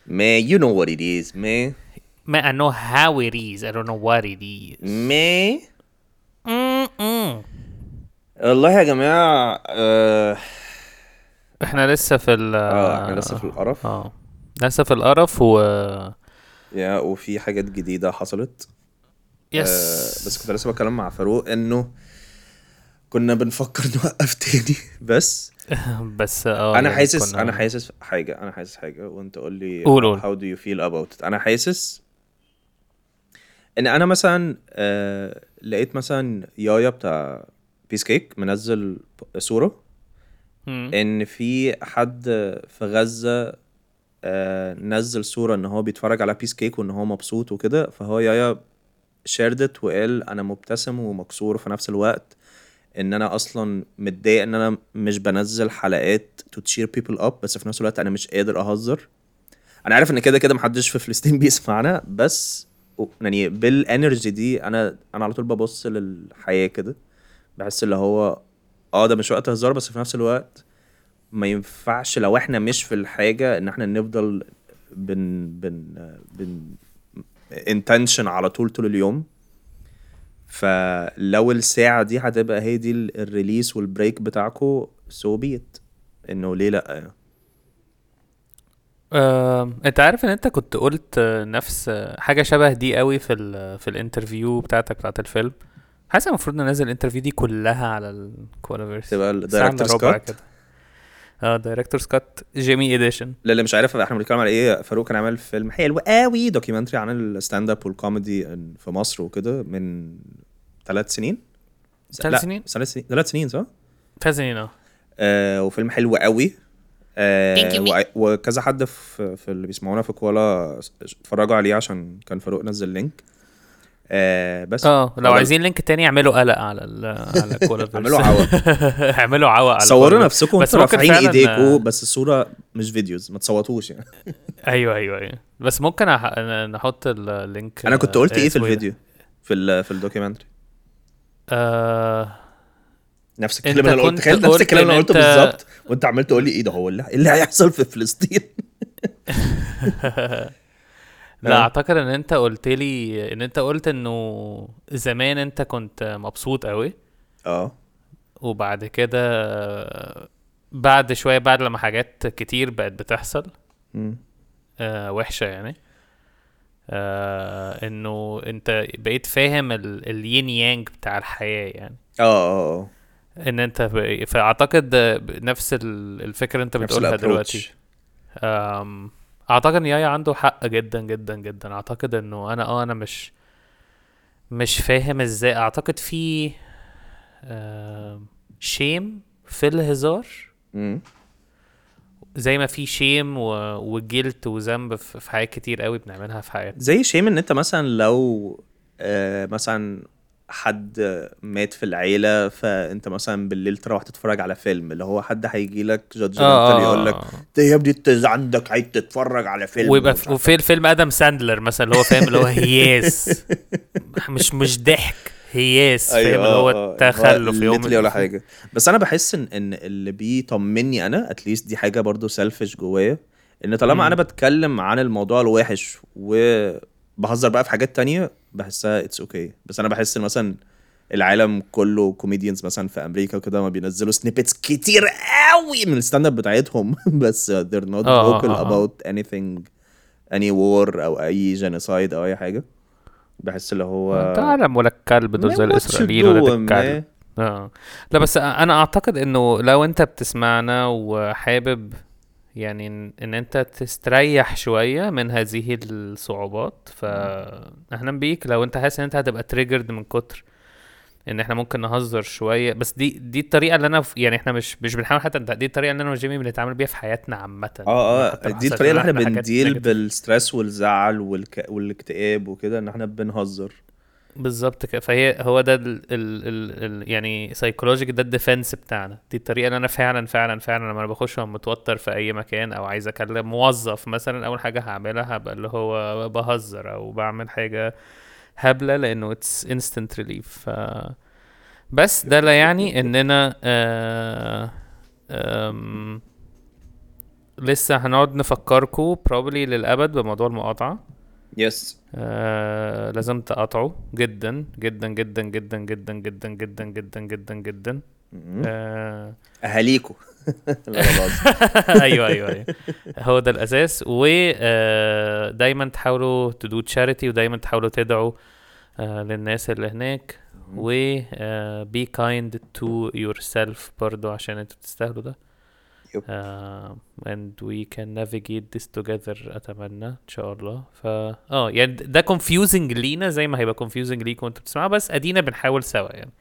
Man, you know what it is, man. Man, I know how it is. I don't know what it is. Man. Mm-mm. والله يا جماعة آه احنا لسه في ال آه، احنا لسه في القرف. اه لسه في القرف و يا وفي حاجات جديدة حصلت آه يس بس كنت لسه بتكلم مع فاروق انه كنا بنفكر نوقف تاني بس بس اه انا يعني حاسس كنا- انا حاسس حاجة انا حاسس حاجة وانت قول لي قول، قول. how do you feel about it انا حاسس ان انا مثلا آه لقيت مثلا يايا بتاع بيس كيك منزل صورة مم. ان في حد في غزة آه نزل صورة ان هو بيتفرج على بيس كيك وان هو مبسوط وكده فهو يايا شاردت وقال انا مبتسم ومكسور في نفس الوقت ان انا اصلا متضايق ان انا مش بنزل حلقات تو تشير بيبل اب بس في نفس الوقت انا مش قادر اهزر انا عارف ان كده كده محدش في فلسطين بيسمعنا بس يعني بالانرجي دي انا انا على طول ببص للحياة كده بحس اللي هو اه ده مش وقت هزار بس في نفس الوقت ما ينفعش لو احنا مش في الحاجة ان احنا نفضل بن بن بن intention على طول طول اليوم فلو الساعة دي هتبقى هي دي ال- الريليس والبريك بتاعكو سو بيت انه ليه لا آه، انت عارف ان انت كنت قلت آه، نفس آه، حاجه شبه دي قوي في ال في الانترفيو بتاعتك بتاعت الفيلم حاسس المفروض ننزل الانترفيو دي كلها على الكواليفيرس تبقى الدايركتور سكوت اه دايركتور سكوت جيمي اديشن للي مش عارف احنا بنتكلم على ايه فاروق كان عامل فيلم حلو قوي دوكيومنتري عن الستاند اب والكوميدي في مصر وكده من ثلاث سنين ثلاث لا، سنين؟ ثلاث سنين ثلاث سنين صح؟ فازين اه آه وفيلم حلو قوي آه Thank you, me. وع- وكذا حد في, في اللي بيسمعونا في كوالا اتفرجوا عليه عشان كان فاروق نزل لينك آه بس اه لو هو ده- عايزين لينك تاني اعملوا قلق على ال على الكواليفيرس اعملوا عوا. اعملوا عوا على صوروا الكواليفيرس. نفسكم بس وانتوا ممكن رافعين فعلاً- ايديكم بس الصوره مش فيديوز ما تصوتوش يعني ايوه ايوه ايوه بس ممكن أح... نحط اللينك انا كنت قلت ايه في اسمه ده؟ الفيديو في ال في الدوكيومنتري آه نفس انت الكلام اللي انا قلت كنت تخيل نفس قلت الكلام اللي انا ان قلته انت- بالظبط وانت عمال تقول لي ايه ده هو اللي, إيه اللي هيحصل في فلسطين لا آه. اعتقد ان انت قلت لي ان انت قلت انه زمان انت كنت مبسوط قوي اه وبعد كده بعد شويه بعد لما حاجات كتير بقت بتحصل مم. آه وحشه يعني آه انه انت بقيت فاهم ال- الين يانج بتاع الحياه يعني اه اه اه ان انت ب... فاعتقد نفس ال- الفكره اللي انت نفس بتقولها الابروتش دلوقتي أم، اعتقد ان يايا عنده حق جدا جدا جدا اعتقد انه انا اه انا مش مش فاهم ازاي اعتقد في شيم في الهزار مم. زي ما في شيم و... وجلت وذنب في في حاجات كتير قوي بنعملها في حياتنا زي شيء ان انت مثلا لو آه مثلا حد مات في العيلة فانت مثلا بالليل تروح تتفرج على فيلم اللي هو حد هيجي لك جادجمنتال يقول لك انت يا ابني انت عندك عايز تتفرج على فيلم ويبقى ومش في عارف وفي الفيلم ادم ساندلر مثلا اللي هو فاهم اللي هو هياس مش مش ضحك هياس فاهم اللي هو تخلف يوم literally ولا حاجه بس انا بحس ان ان اللي بيطمني انا اتليست دي حاجه برضو سيلفش جوايا ان طالما مم. انا بتكلم عن الموضوع الوحش وبهزر بقى في حاجات تانية بحسها اتس اوكي okay. بس انا بحس ان مثلا العالم كله كوميديانز مثلا في امريكا وكده ما بينزلوا سنيبتس كتير قوي من الستاند اب بتاعتهم بس they're not آه، آه، vocal آه، آه. about anything any war او اي جينوسايد او اي حاجه بحس اللي هو تعلم ولا الكلب دول زي Man, what you الاسرائيليين ولاد doing, الكلب man? اه لا بس انا اعتقد انه لو انت بتسمعنا وحابب يعني ان, إن انت تستريح شويه من هذه الصعوبات فاهلا بيك لو انت حاسس ان انت هتبقى تريجرد من كتر ان احنا ممكن نهزر شويه بس دي دي الطريقه اللي انا ف- يعني احنا مش مش بنحاول حتى دي الطريقه اللي انا وجيمي بنتعامل بيها في حياتنا عامه اه حتى اه لو دي حصلت الطريقه اللي لنا احنا حاجات بنديل negative. بالستريس والزعل والك... والاكتئاب وكده ان احنا بنهزر بالظبط كده فهي هو ده ال ال ال ال يعني سايكولوجيك ده الديفense بتاعنا دي الطريقه اللي انا فعلا فعلا فعلا لما انا بخش وأنا متوتر في اي مكان او عايز اكلم موظف مثلا اول حاجه هعملها هبقى اللي هو بهزر او بعمل حاجه هبله لانه اتس انستنت ريليف ف بس ده لا يعني اننا آه آم، لسه هنقعد نفكركم probably للأبد بموضوع المقاطعة يس آه لازم تقاطعوا جدا جدا جدا جدا جدا جدا جدا جدا جدا جدا آه اهاليكوا لا لا بهزر. ايوه ايوه ايوه هو ده الاساس ودايما تحاولوا تدو تشاريتي ودايما تحاولوا تدعوا آه للناس اللي هناك و آه be kind to yourself برضو عشان انتوا بتستاهلوا ده يب. آه and we can navigate this together اتمنى ان شاء الله ف اه يعني ده confusing لينا زي ما هيبقى confusing ليكم وانتوا بتسمعوا بس ادينا بنحاول سوا يعني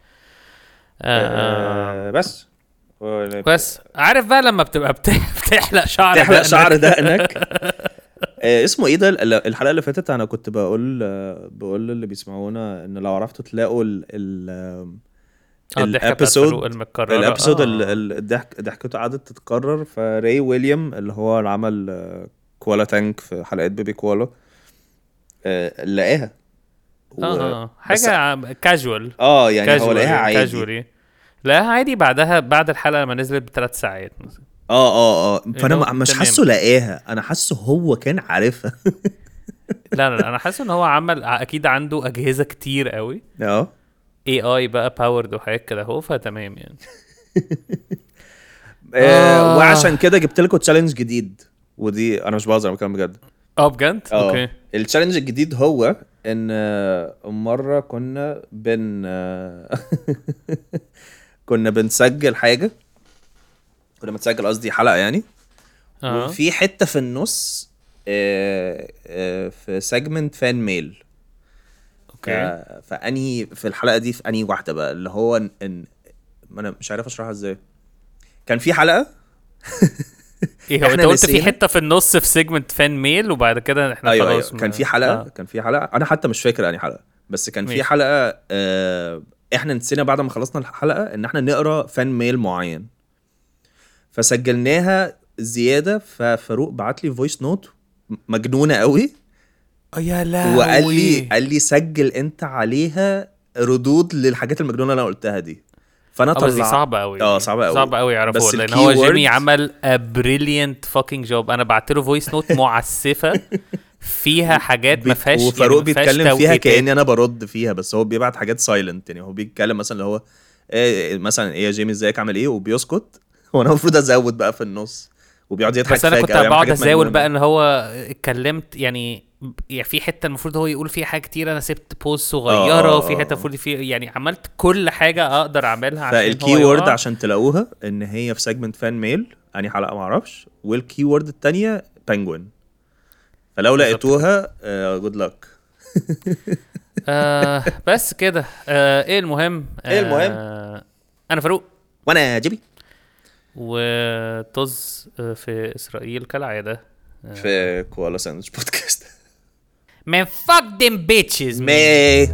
آه آه، بس بس عارف بقى لما بتبقى بتح- بتحلق شعر تحلق دقنك؟ شعر دقنك آه، اسمه ايه ده ال- الحلقه اللي فاتت انا كنت بقول آه، بقول للي بيسمعونا ان لو عرفتوا تلاقوا ال ال اه الضحكه بتاعت الابيسود فاروق المتكرره الابيسود آه. ال- ال- الضحك ضحكته قعدت تتكرر فراي ويليام اللي هو اللي عمل آه، كوالا تانك في حلقات بيبي كوالا آه، لقاها و- اه اه بس- حاجه كاجوال اه يعني هو لقاها عادي كاجوالي لا عادي بعدها بعد الحلقه لما نزلت بثلاث ساعات مثلا اه اه اه فانا إنه ما- مش تمام. حاسه لقاها انا حاسه هو كان عارفها لا لا لا انا حاسس ان هو عمل اكيد عنده اجهزه كتير قوي اه اي اي بقى باورد وحاجات كده هو فتمام يعني آه، آه. وعشان كده جبت لكم تشالنج جديد ودي انا مش بهزر انا بتكلم بجد اه بجد اه اوكي التشالنج الجديد هو ان آه، مره كنا بن آه، كنا بنسجل حاجه كنا بنسجل قصدي حلقه يعني اه وفي حته في النص آه، آه، في سيجمنت فان ميل اوكي ف- فانهي في الحلقه دي في انهي واحده بقى اللي هو ان, إن ما انا مش عارف اشرحها ازاي كان في حلقه ايه هو إحنا انت قلت في نسينا. حته في النص في سيجمنت فان ميل وبعد كده احنا ايوه خلاص ايوه ما- كان في حلقه آه. كان في حلقه انا حتى مش فاكر انهي حلقه بس كان في ماشي. حلقه آه احنا نسينا بعد ما خلصنا الحلقه ان احنا نقرا فان ميل معين فسجلناها زياده ففاروق بعت لي فويس نوت مجنونه قوي اه يا لهوي وقال لي قال لي سجل انت عليها ردود للحاجات المجنونه اللي انا قلتها دي فانا اه بس دي طلع صعبة قوي اه صعبة قوي. صعبة قوي يعرفوها بس لان ال هو جيمي keywords- عمل a brilliant fucking job انا بعت له فويس نوت معسفة فيها حاجات ما فيهاش يعني وفاروق ما فيهاش بيتكلم فيها توقيتات. كاني انا برد فيها بس هو بيبعت حاجات سايلنت يعني هو بيتكلم مثلا اللي هو إيه مثلا ايه يا جيمي ازيك عامل ايه وبيسكت وانا المفروض ازود بقى في النص وبيقعد يضحك بس انا كنت فجأة ويعمل بقعد حاجات ازاول مجنونة. بقى ان هو اتكلمت يعني يعني في حته المفروض هو يقول فيها حاجه كتير انا سبت بوز صغيره آه. وفي حته المفروض في يعني عملت كل حاجه اقدر اعملها عشان فالكي هو وورد يقع. عشان تلاقوها ان هي في سيجمنت فان ميل اني حلقه ما اعرفش والكي وورد الثانيه بنجوين فلو بالظبط لقيتوها جود لك آه بس كده آه ايه المهم إيه المهم؟ آه انا فاروق وانا جيبي وطز آه، في اسرائيل كالعاده في كوالا ساندويتش بودكاست Man, fuck them bitches, man. مي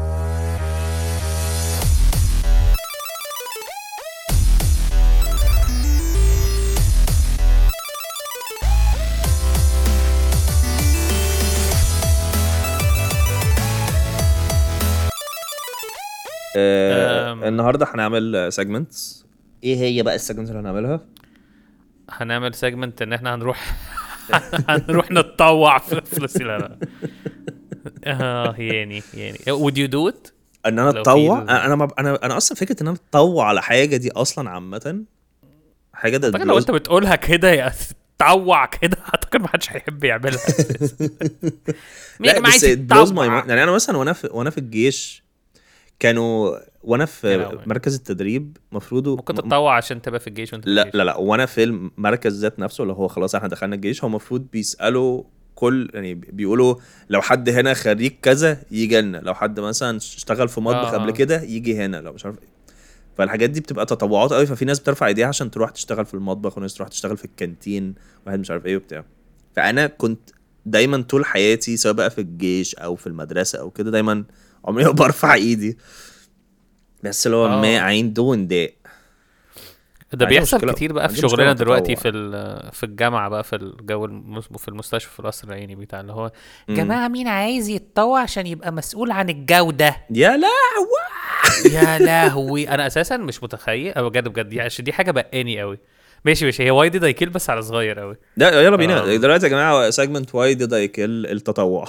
أم. النهارده هنعمل سيجمنتس ايه هي بقى السيجمنتس اللي هنعملها؟ هنعمل سيجمنت ان احنا هنروح هنروح نتطوع في فلسطين لا لا اه يعني يعني would you do it؟ ان انا لو اتطوع في- انا انا انا انا اصلا فكره ان انا اتطوع على حاجه دي اصلا عامه حاجه ده اعتقد لو انت بتقولها كده يا تطوع كده اعتقد ما حدش هيحب يعملها مين يا لا جماعة بس عايز it blows my يتطوع؟ mind. يعني انا مثلا وانا في وانا في الجيش كانوا وانا يا في لهوي. مركز التدريب المفروض ممكن تتطوع عشان تبقى في الجيش وانت في لا الجيش. لا لا وانا في المركز ذات نفسه اللي هو خلاص احنا دخلنا الجيش هو المفروض بيسالوا كل يعني بيقولوا لو حد هنا خريج كذا يجي لنا لو حد مثلا اشتغل في مطبخ آه. قبل كده يجي هنا لو مش عارف ايه فالحاجات دي بتبقى تطوعات قوي ففي ناس بترفع ايديها عشان تروح تشتغل في المطبخ وناس تروح تشتغل في الكانتين واحد مش عارف ايه وبتاع فانا كنت دايما طول حياتي سواء بقى في الجيش او في المدرسه او كده دايما عمري ما برفع ايدي بس اللي هو آه. ما عين دوين ده ده عندي بيحصل مشكلة- كتير بقى في عندي مشكلة شغلنا مع دلوقتي التطوع. في ال- في الجامعه بقى في الجو المس- في المستشفى في القصر العيني بتاع اللي هو مم. جماعه مين عايز يتطوع عشان يبقى مسؤول عن الجوده يا لا يا لهوي انا اساسا مش متخيل أو بجد بجد دي عشان دي حاجه بقاني قوي ماشي ماشي هي واي ديد اي كيل بس على صغير قوي لا يلا بينا آه. دلوقتي يا جماعه سيجمنت واي ديد اي كيل التطوع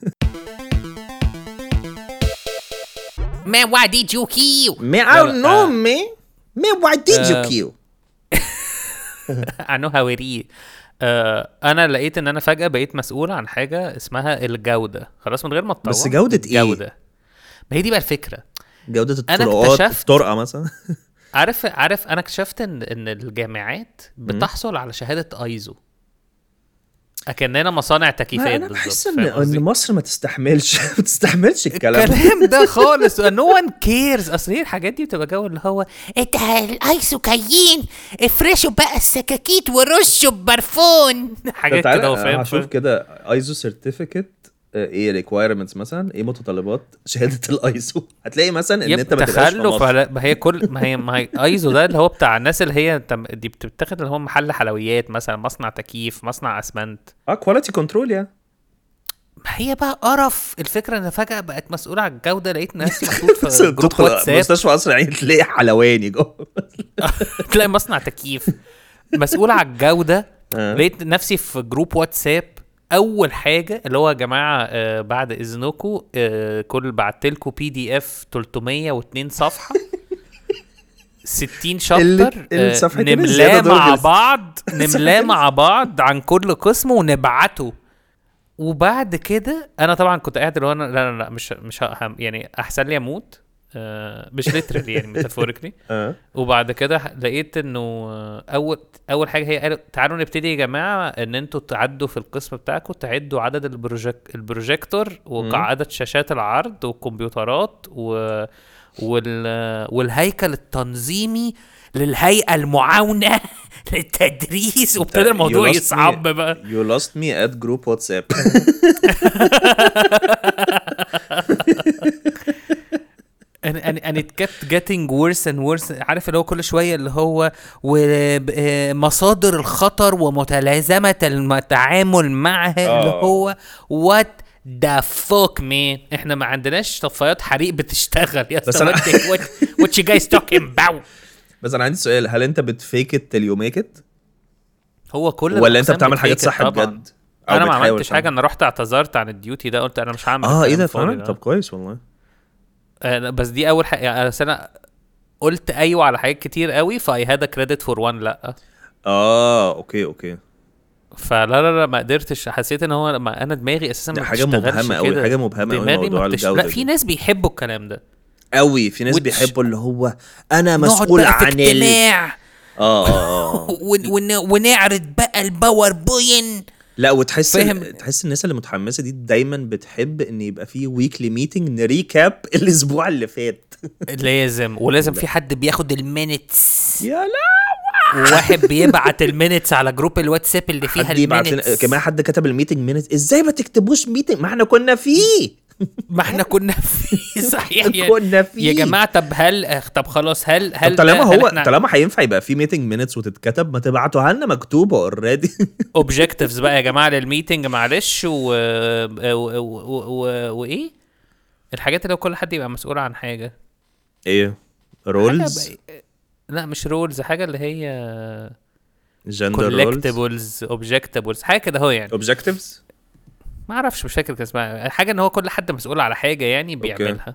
Man, why did you kill? مي لا، لا. مي مي واي ديد آه. يو كيل I know how it is. آه انا لقيت ان انا فجاه بقيت مسؤول عن حاجه اسمها الجوده خلاص من غير ما اتطوع بس جودة إيه؟ الجوده ما هي دي بقى الفكره جوده أنا الطرقات اكتشفت- الطرقه مثلا عارف عارف انا اكتشفت ان ان الجامعات بتحصل على شهاده ايزو اكننا مصانع تكييفات انا بالظبط بحس فاهم ان قصدي؟ ان مصر ما تستحملش ما تستحملش الكلام ده. الكلام ده خالص نو وان كيرز اصل هي الحاجات دي بتبقى جو اللي هو انت الايسوكايين افرشوا بقى السكاكيت ورشوا ببرفون حاجات تعالى كده هو فاهم هشوف فاهم؟ كده ايزو سيرتيفيكت ايه ريكوايرمنتس مثلا ايه متطلبات شهاده الايزو هتلاقي مثلا ان يب انت ما تبقاش في تخلف مصر. على- ما هي كل ما هي ما هي ايزو ده اللي هو بتاع الناس اللي هي تم- دي بتتاخد اللي هو محل حلويات مثلا مصنع تكييف مصنع اسمنت اه كواليتي كنترول يعني ما هي بقى قرف الفكره ان فجاه بقت مسؤوله عن الجوده لقيت نفسي محطوط في جروب تدخل واتساب مستشفى قصر العيني تلاقي حلواني جوه تلاقي مصنع تكييف مسؤول على الجوده آه. لقيت نفسي في جروب واتساب اول حاجه اللي هو يا جماعه آه بعد اذنكم آه كل بعت لكم بي دي اف 302 صفحه 60 شابتر ال- آه الصفحتين نملاه الزيادة دول مع غلس. بعض نملاه الصفحتين مع بعض عن كل قسم ونبعته وبعد كده انا طبعا كنت قاعد اللي هو أنا- لا لا لا مش مش ه- يعني احسن لي اموت آه مش ليترالي يعني ميتافوريكلي اه وبعد كده ح- لقيت انه آه، اول اول حاجه هي قالوا تعالوا نبتدي يا جماعه ان انتوا تعدوا في القسم بتاعكم تعدوا عدد البروجيك البروجيكتور وعدد شاشات العرض والكمبيوترات و وال والهيكل التنظيمي للهيئه المعاونه للتدريس وابتدى الموضوع You lost me- يصعب بقى You lost me at group WhatsApp and, and, and it kept getting worse and worse عارف اللي هو كل شويه اللي هو ومصادر الخطر ومتلازمه التعامل معها اللي آه. هو what the fuck man احنا ما عندناش طفايات حريق بتشتغل يا بس اسطى أنا- what, what, what you guys talking about بس انا عندي سؤال هل انت بتفيك ات till you make it هو كل ولا انت الأقسام بتعمل حاجات بتفيك صح طبعاً. بجد أو انا ما بتحاول عملتش حاجه تعمل؟ انا رحت اعتذرت عن الديوتي ده قلت انا مش هعمل اه ايه الكلام ده الفاضي فعلا طب كويس والله آه، بس دي اول حاجه يعني أصل انا قلت ايوه على حاجات كتير قوي فاي هاد كريدت فور وان لا اه اوكي اوكي فلا لا لا ما قدرتش حسيت ان هو ما انا دماغي اساسا دي ما حاجة بتشتغلش مبهمة أوي، كده. حاجة مبهمة أوي دماغي موضوع ما بتش... الجودة لا في دي. ناس بيحبوا الكلام ده قوي في ناس Which- بيحبوا اللي هو انا نقعد مسؤول بقى في عن ال... اجتماع اه اه اه ون ون ونعرض بقى الباوربوين لا وتحس فاهم. تحس الناس اللي متحمسه دي دايما بتحب ان يبقى في ويكلي ميتنج نريكاب الاسبوع اللي فات لازم ولازم في حد بياخد المينتس يا لا واحد بيبعت المينتس على جروب الواتساب اللي فيها حد يبعت لنا المينتس كمان حد كتب الميتنج مينت ازاي ما تكتبوش ميتنج ما احنا كنا فيه ما احنا كنا في صحيح يعني كنا فيه يا جماعه طب هل آه، طب خلاص هل هل طب طالما ده- هل هو احنا طالما هينفع يبقى في ميتنج مينتس وتتكتب ما تبعتوها لنا مكتوبه اوريدي اوبجكتيفز بقى يا جماعه للميتنج معلش و... و... و... و... وايه الحاجات اللي هو كل حد يبقى مسؤول عن حاجه ايه رولز حاجة بقى- لا مش رولز حاجه اللي هي جندر رولز كولكتبلز اوبجكتبلز حاجه كده هو يعني اوبجكتيفز ما اعرفش مش فاكر كان اسمها حاجه ان هو كل حد مسؤول على حاجه يعني بيعملها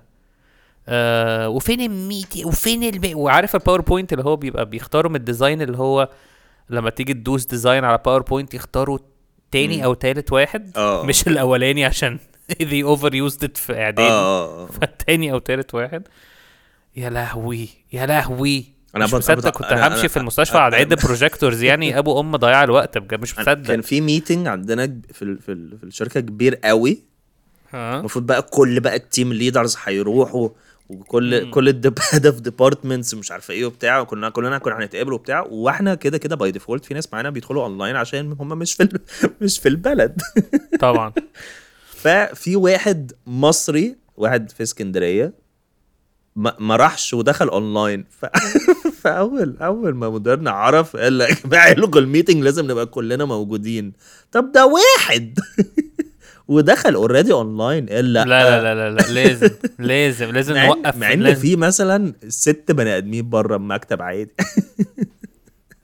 آه وفين الميتي وفين الب... وعارف الباوربوينت اللي هو بيبقى بيختاروا من الديزاين اللي هو لما تيجي تدوس ديزاين على باوربوينت يختاروا تاني او تالت واحد آه. مش الاولاني عشان they overused it في اه اعدادي اه اه فالتاني او تالت واحد يا لهوي يا لهوي أنا مش بط- مصدق بط- كنت أنا- همشي أنا- في المستشفى أنا- على عد بروجيكتورز يعني ابو ام ضياع الوقت بجد مش كان مصدق في ميتنج عندنا في ال- في, ال- في الشركه كبير قوي ها المفروض بقى كل بقى التيم ليدرز هيروحوا وكل كل الهيد اوف ديبارتمنتس ومش عارفه ايه وبتاع وكنا كلنا كنا هنتقابل وبتاع واحنا كده كده باي ديفولت في ناس معانا بيدخلوا اونلاين عشان هم مش في ال- مش في البلد طبعا ففي واحد مصري واحد في اسكندريه ما, ما راحش ودخل اونلاين ف... فاول اول ما مديرنا عرف قال لك يا جماعه لكم الميتنج لازم نبقى كلنا موجودين طب ده واحد ودخل اوريدي اونلاين قال لا لا لا لا لا, لا لازم لازم لازم مع إن- نوقف مع ان لازم. في مثلا ست بني ادمين بره المكتب عادي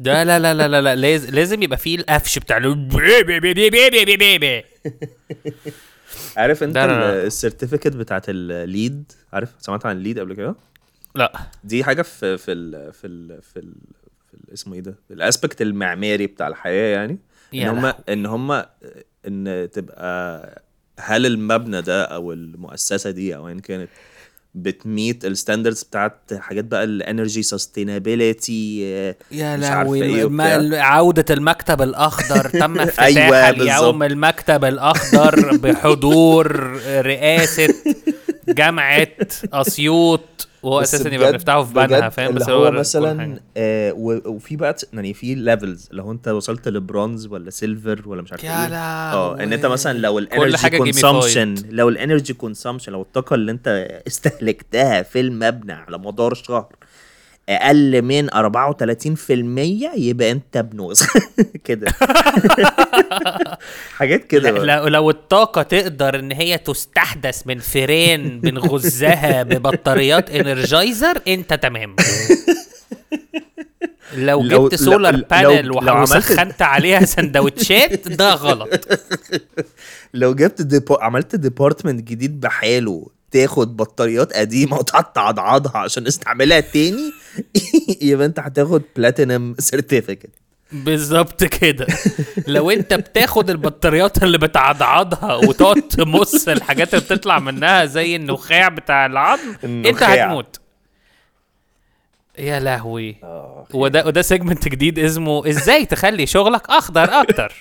لا لا لا لا لا, لا لازم لازم يبقى فيه القفش بتاع ال- بي بي بي بي بي بي بي بي. عارف انت لا، لا، لا. السيرتيفيكت بتاعت الليد عارف سمعت عن الليد قبل كده لا دي حاجه في في ال في ال في ال في ال اسمه ايه ده الاسبكت المعماري بتاع الحياه يعني ان يا هم لهوي. ان هم ان تبقى هل المبنى ده او المؤسسه دي او ايا كانت بتميت الستاندردز بتاعت حاجات بقى الانرجي سستينابيلتي يا مش عارفة لهوي إيه الم- وبتاع. عودة المكتب الأخضر تم افتتاح أيوة، اليوم بالظبط. المكتب الأخضر بحضور رئاسة جامعة أسيوط وهو بس أساسا يبقى بجد- بنفتحه في بجد بنها فاهم اللي بس هو كل مثلا حاجة. آه و- وفي بقى ت- يعني في ليفلز لو انت وصلت لبرونز ولا سيلفر ولا مش عارف يا ايه اه ان انت لهوي. مثلا لو كل الانرجي حاجة كونسامشن gamified. لو الانرجي كونسامشن لو الطاقه اللي انت استهلكتها في المبنى على مدار الشهر اقل من 34% يبقى انت بنوز كده حاجات كده لا بقى. لو, لو الطاقة تقدر ان هي تستحدث من فيران بنغزها ببطاريات انرجايزر انت تمام لو لو- جبت لو- سولار لو- بانل لو عملت- وسخنت عليها سندوتشات ده غلط لو جبت ديبو... عملت ديبارتمنت جديد بحاله تاخد بطاريات قديمه وتحط عضعضها عشان استعملها تاني يبقى انت هتاخد بلاتينم سيرتيفيكت بالظبط كده لو انت بتاخد البطاريات اللي بتعضعضها وتقعد تمص الحاجات اللي بتطلع منها زي النخاع بتاع العظم انت النخاع. هتموت يا لهوي وده وده سيجمنت جديد اسمه ازاي تخلي شغلك اخضر اكتر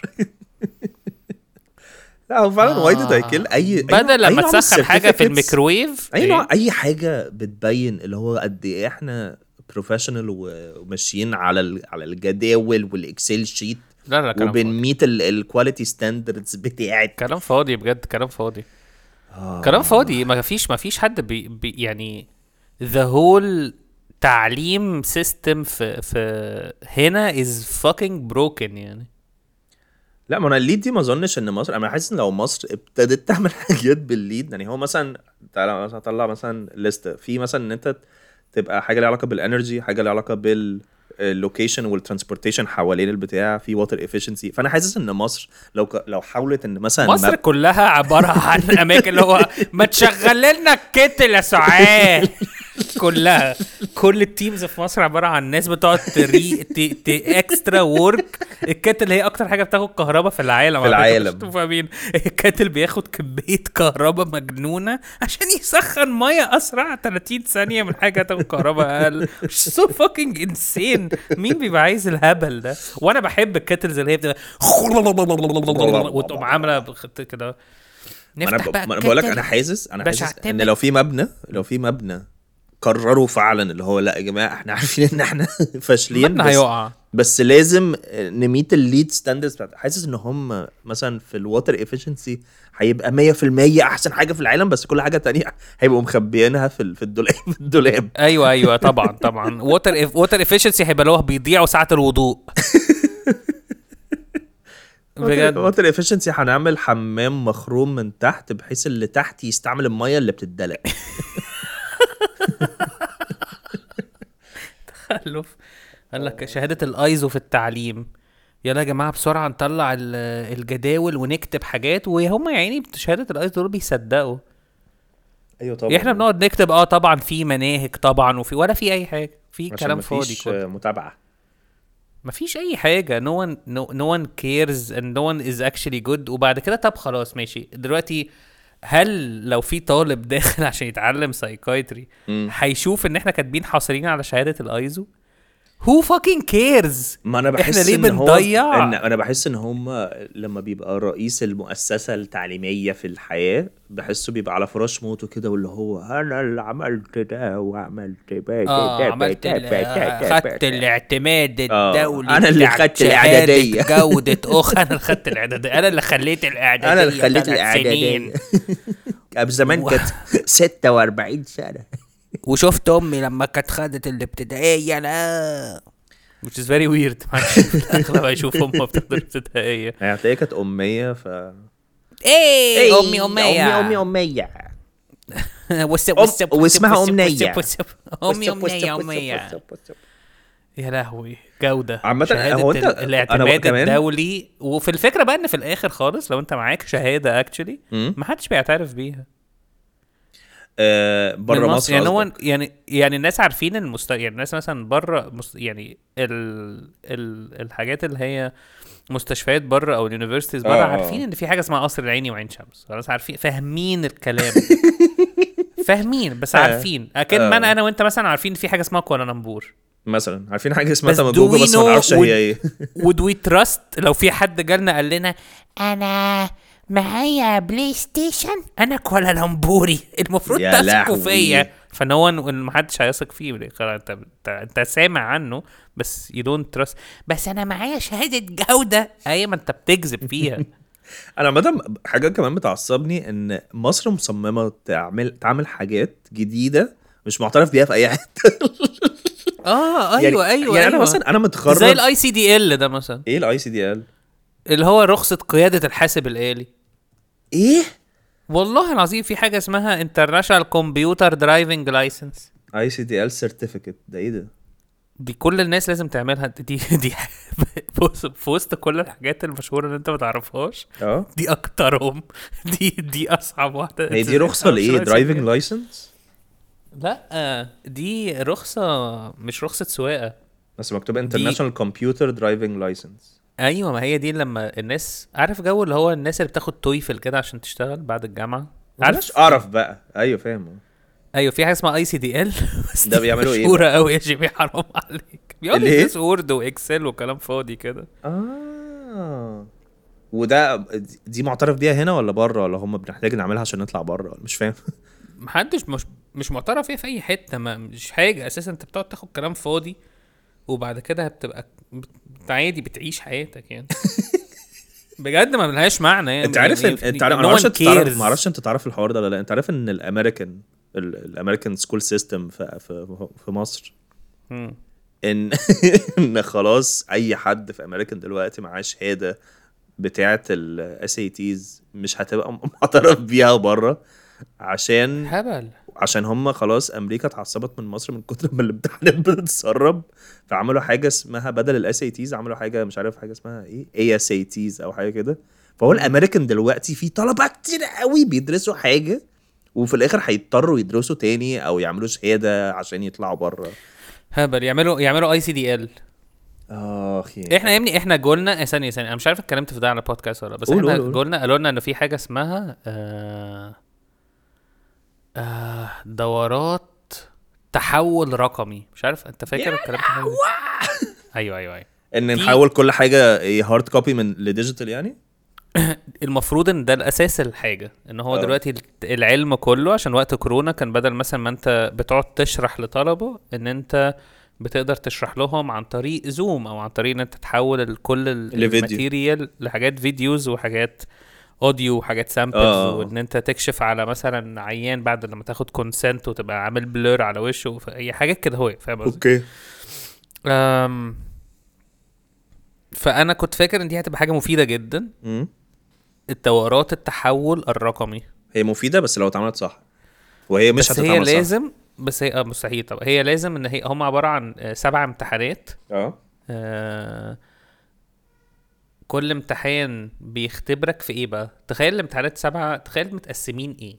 لا هو فعلا آه. وايد هيكل اي أي نوع- بدل أي لما نوع من تسخن حاجه في certificates- الميكرويف اي إيه؟ نوع اي حاجه بتبين اللي هو قد ايه احنا بروفيشنال وماشيين على ال... على الجداول والاكسل شيت لا لا كلام فاضي وبنميت الكواليتي ستاندردز بتاعت كلام فاضي بجد كلام فاضي آه. كلام فاضي ما فيش ما فيش حد بي بي يعني ذا هول تعليم سيستم في في هنا از فاكينج بروكن يعني لا ما انا الليد دي ما اظنش ان مصر انا حاسس ان لو مصر ابتدت تعمل حاجات بالليد يعني هو مثلا تعالى مثلا اطلع مثلا ليست في مثلا ان انت تبقى حاجه ليها علاقه بالانرجي حاجه ليها علاقه باللوكيشن والترانسبورتيشن حوالين البتاع في ووتر افيشنسي فانا حاسس ان مصر لو ك... لو حاولت ان مثلا مصر مب- كلها عباره عن اماكن اللي هو ما تشغل لنا الكتل يا سعاد كلها كل التيمز في مصر عباره عن ناس بتقعد تري ت... ت... اكسترا وورك الكتل هي اكتر حاجه بتاخد كهرباء في العالم في على فكرة، العالم. مش انتوا فاهمين الكتل بياخد كميه كهرباء مجنونه عشان يسخن ميه اسرع 30 ثانيه من حاجه تاخد كهرباء اقل سو فاكينج انسين مين بيبقى عايز الهبل ده وانا بحب الكتلز اللي هي بتبقى وتقوم عامله بخط كده ما انا نفتح ب... بقى ما انا بقول لك الكتل. انا حاسس انا باشا حاسس ان اعتمد. لو في مبنى لو في مبنى قرروا فعلا اللي هو لا يا جماعه احنا عارفين ان احنا فاشلين مبنى بس هيقع بس لازم نميت الليد ستاندردز بتاعت حاسس ان هم مثلا في الووتر افشنسي هيبقى 100% احسن حاجه في العالم بس كل حاجه تانية هيبقوا مخبيينها في ال- في الدولاب في الدولاب ايوه ايوه طبعا طبعا ووتر ووتر افشنسي هيبقى اللي هو بيضيع ساعه الوضوء بجد ووتر افشنسي هنعمل حمام مخروم من تحت بحيث اللي تحت يستعمل الميه اللي بتدلق تخلف قال لك شهاده الايزو في التعليم يلا يا جماعه بسرعه نطلع ال- الجداول ونكتب حاجات وهم يا عيني شهاده الايزو دول بيصدقوا ايوه طبعا احنا بنقعد نكتب اه طبعا في مناهج طبعا وفي ولا في اي حاجه في عشان كلام فاضي مفيش كله متابعه مفيش اي حاجه no one no, no one cares and no one is actually good وبعد كده طب خلاص ماشي دلوقتي هل لو في طالب داخل عشان يتعلم سايكايتري مم. هيشوف ان احنا كاتبين حاصلين على شهاده الايزو who fucking cares ما انا بحس احنا ليه إن هو- بنضيع؟ إن انا بحس ان هم لما بيبقى رئيس المؤسسه التعليميه في الحياه بحسه بيبقى على فراش موته كده واللي هو انا اللي عملت ده وعملت ده اه عملت ال- خدت الاعتماد آه، الدولي أنا اللي بتاع خدت شهادة الإعدادية. جودة اخ انا اللي خدت الاعدادية انا اللي خليت الاعدادية انا اللي خليت ثلاث الاعداديه سنين. قبل زمان كانت 46 سنه وشفت امي لما كانت خدت الابتدائيه لا which is very weird محدش اغلب هيشوف امه بتحضر ابتدائيه يعني هتلاقيها كانت اميه ف ايه امي اميه امي اميه وس أم- واسمها أمنية. امي امنيه اميه يا لهوي جودة عامة شهادة هو أنت- ال- أنا الاعتماد كمان- الدولي وفي الفكرة بقى ان في الاخر خالص لو انت معاك شهادة اكشولي مم. ما حدش بيعترف بيها آه بره من مصر يعني هو قصدك. يعني يعني الناس عارفين المست يعني الناس مثلا بره مست... يعني ال... ال... الحاجات اللي هي مستشفيات بره او اليونيفرسيتيز بره آه، آه. عارفين ان في حاجه اسمها قصر العيني وعين شمس خلاص عارفين فاهمين الكلام فاهمين بس آه. عارفين اكن ما آه. انا انا وانت مثلا عارفين ان في حاجه اسمها كوالالمبور مثلا عارفين حاجه اسمها بس تماجوجو do we بس ما know نعرفش would- هي ايه would we trust لو في حد جالنا قال لنا انا معايا بلاي ستيشن انا كوالالمبوري المفروض يا تثقوا لهوي. فيا فان هو ما حدش هيثق فيه خلاص انت انت انت سامع عنه بس you don't trust بس انا معايا شهاده جوده ايوه ما انت بتكذب فيها انا عامه حاجه كمان بتعصبني ان مصر مصممه تعمل تعمل حاجات جديده مش معترف بيها في اي حته اه يعني ايوه ايوه يعني انا أيوة. مثلا انا متخرج زي الاي سي دي ال ده مثلا ايه الاي سي دي ال اللي هو رخصه قياده الحاسب الالي ايه والله العظيم في حاجه اسمها انترناشونال كمبيوتر درايفنج لايسنس اي سي دي ال سيرتيفيكت ده ايه ده دي كل الناس لازم تعملها دي دي في في وسط كل الحاجات المشهوره اللي انت ما تعرفهاش اه دي اكترهم دي دي اصعب واحده هي دي رخصه لايه درايفنج لايسنس لا دي رخصه مش رخصه سواقه بس مكتوب انترناشونال كمبيوتر درايفنج لايسنس ايوه ما هي دي لما الناس عارف جو اللي هو الناس اللي بتاخد تويفل كده عشان تشتغل بعد الجامعه عارف اعرف بقى ايوه فاهم ايوه في حاجه اسمها اي سي دي ال بس ده دي بيعملوا إيه مشهوره قوي يا جيمي حرام عليك بيقول الإيه؟ لي بس وورد واكسل وكلام فاضي كده اه وده دي معترف بيها هنا ولا بره ولا هم بنحتاج نعملها عشان نطلع بره ولا مش فاهم محدش مش مش معترف فيها في اي حته ما مش حاجه اساسا انت بتقعد تاخد كلام فاضي وبعد كده بتبقى بت- عادي بتعيش حياتك يعني بجد ما ملهاش معنى يعني انت عارف يعني ان انت عارف no انا معرفش one انت تعرف cares. ما اعرفش انت تعرف الحوار ده ولا لا انت عارف ان الامريكان الامريكان سكول سيستم في في في مصر مم. ان ان خلاص اي حد في امريكان دلوقتي معاه شهاده بتاعه الاس اي تيز مش هتبقى معترف بيها بره عشان هبل عشان هم خلاص امريكا اتعصبت من مصر من كتر ما الامتحانات بتتسرب فعملوا حاجه اسمها بدل الاس اي تيز عملوا حاجه مش عارف حاجه اسمها ايه اي اس اي تيز او حاجه كده فهو الامريكان دلوقتي في طلبه كتير قوي بيدرسوا حاجه وفي الاخر هيضطروا يدرسوا تاني او يعملوا شهاده عشان يطلعوا بره هبل يعملوا يعملوا اي سي دي ال اخ يا احنا يا ابني احنا جولنا آه، ثانيه ثانيه انا مش عارف اتكلمت في ده على بودكاست ولا لأ، بس قول- احنا قول- قول. جولنا قالوا لنا ان في حاجه اسمها آه آه دورات تحول رقمي مش عارف انت فاكر الكلام ده حاجة؟ ايوه ايوه ايوه ان في- نحول كل حاجه هارد كوبي من لديجيتال يعني المفروض ان ده الاساس الحاجه ان هو آه. دلوقتي العلم كله عشان وقت كورونا كان بدل مثلا ما انت بتقعد تشرح لطلبه ان انت بتقدر تشرح لهم عن طريق زوم او عن طريق ان انت تحول ال- كل ال- لفيديو. الماتيريال لحاجات فيديوز وحاجات اوديو وحاجات سامبلز آه. وان انت تكشف على مثلا عيان بعد لما تاخد كونسنت وتبقى عامل بلور على وشه اي حاجات كده هو فاهم قصدي؟ اوكي أم، فانا كنت فاكر ان دي هتبقى حاجه مفيده جدا مم. الدورات التحول الرقمي هي مفيده بس لو اتعملت صح وهي مش بس هي هتتعمل صح لازم بس هي اه مستحيل طبعا هي لازم ان هي هم عباره عن آه، سبع امتحانات اه آه كل امتحان بيختبرك في ايه بقى تخيل الامتحانات سبعه تخيل متقسمين ايه